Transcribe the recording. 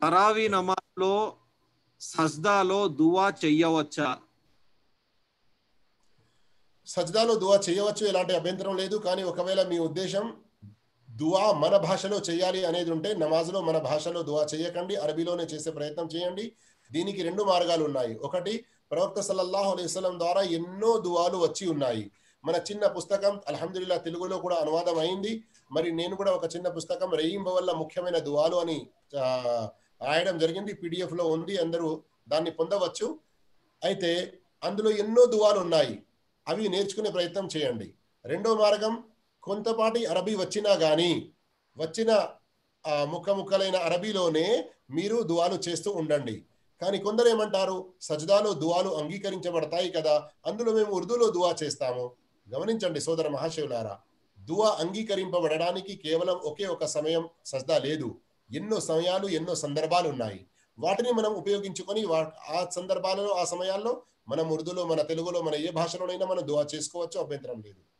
తరావీ నమాజ్లో సజ్దాలో దువా చెయ్యవచ్చా సజ్దాలో దువా చేయవచ్చు ఎలాంటి అభ్యంతరం లేదు కానీ ఒకవేళ మీ ఉద్దేశం దువా మన భాషలో చేయాలి అనేది ఉంటే నమాజ్లో మన భాషలో దువా చేయకండి అరబీలోనే చేసే ప్రయత్నం చేయండి దీనికి రెండు మార్గాలు ఉన్నాయి ఒకటి ప్రవక్త సల్లల్లాహు అలైహి వసల్లం ద్వారా ఎన్నో దువాలు వచ్చి ఉన్నాయి మన చిన్న పుస్తకం అల్హమ్దుల్లా తెలుగులో కూడా అనువాదం అయింది మరి నేను కూడా ఒక చిన్న పుస్తకం రెయింబ వల్ల ముఖ్యమైన దువాలు అని ఆ, రాయడం జరిగింది PDF లో ఉంది అందరూ దాన్ని పొందవచ్చు అయితే అందులో ఎన్నో దువాలు ఉన్నాయి అవి నేర్చుకునే ప్రయత్నం చేయండి రెండో మార్గం కొంతపాటి అరబీ వచ్చినా కానీ వచ్చిన ఆ, ముక్క ముక్కలైన అరబీలోనే మీరు దువాలు చేస్తూ ఉండండి కానీ కొందరు ఏమంటారు సజ్దాలో దువాలు అంగీకరించబడతాయి కదా అందులో మేము ఉర్దూలో దువా చేస్తాము గమనించండి సోదర మహాశివులారా దువా అంగీకరింపబడడానికి కేవలం ఒకే ఒక సమయం సజ్దా లేదు ఎన్నో సమయాలు ఎన్నో సందర్భాలు ఉన్నాయి వాటిని మనం ఉపయోగించుకొని వా- ఆ సందర్భాలలో ఆ సమయాల్లో మనం ఉర్దూలో మన తెలుగులో మన ఏ భాషలోనైనా మనం దువా చేసుకోవచ్చు అభ్యంతరం లేదు